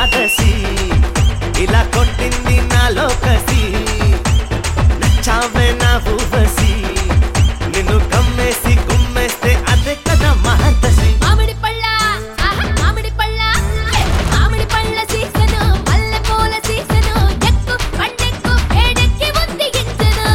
ద్వాదశి ఇలా కొట్టింది నాలో కసి నచ్చావే నా ఊవసి నిన్ను కమ్మేసి గుమ్మేస్తే అదే కదా మహర్దశి మామిడి పళ్ళ ఆహా, మామిడి పళ్ళ హే, మామిడి పళ్ళ సీసను మల్లె పూల సీసను ఎక్కు పండెక్కు వేడెక్కి ఉంది గింజను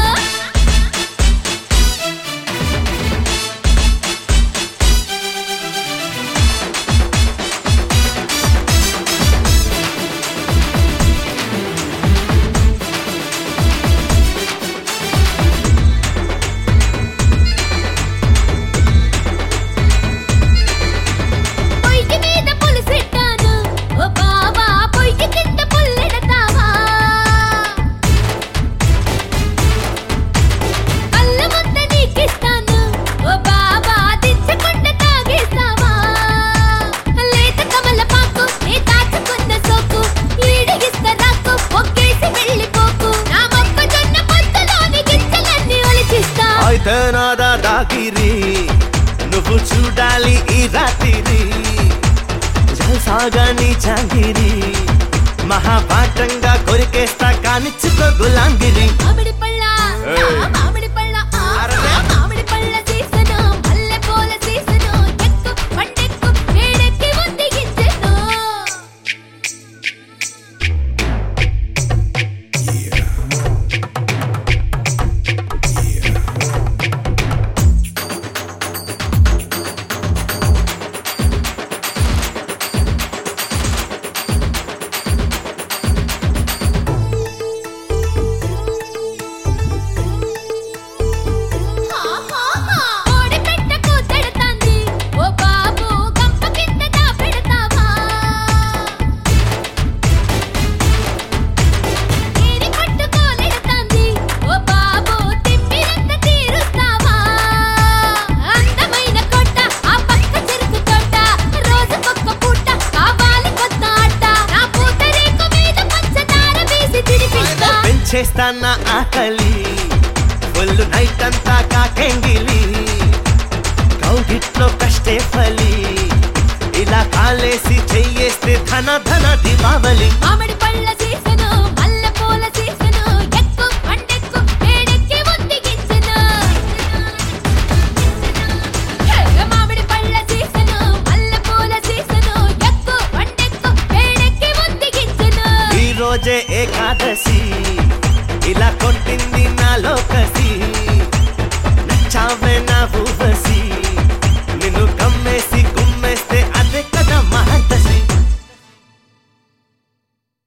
పొయ్యి మీద పులిసెట్టాను ఓ బావా పొయ్యి కింద పుల్లెడతావా అల్ల ముద్ద నీకిస్తాను ఓ బావా దించకుండా తాగేస్తావా లేత కమల పాకు నీ దాచుకున్న సోకు ఈడగిస్త రాకు ఒక్కేసి వెళ్ళిపోకు నా మొక్కజొన్న పొత్తులోని గింజలన్నీ ఒలిచిస్తా అయితే నాదా దాగిరి నువ్వు చూడాలి ఈ రాత్రి జల్సాగా నీ చాంగిరి మహాపాఠంగా కొరికేస్తా కానిచ్చుకో గులాంగిరి మామిడి పళ్ళ ఏయ్. ఆ మామిడి పళ్ళ ఆ అరలే. ఆ మామిడి పళ్ళ సీసను మల్లె పూల సీసను ఎక్కు పండెక్కు వేడెక్కి ఉంది గింజను కోడి పెట్టకు తిడతాంది ఓ బాబు గంప కింద దాపెడతావా ఏరి పట్టుకోలెడతాంది ఓ బాబు తిమ్మిరంత తీరుస్తావా అందమైన కొట్ట ఆ పక్క చెరుకు తోట రోజుకొక్క పూట కావాలి కొత్త ఆట నా పూతరేకు మీద పంచదార వేసి తినిపిస్తా పెంచేస్తా నా ఆకలి ఒళ్ళు నైట్ అంతా కాకెంగిలి కౌగిట్లో కష్టే ఫలి ఇలా కాలేసి చెయ్యేస్తే ధన ధన దీపావళి మామిడి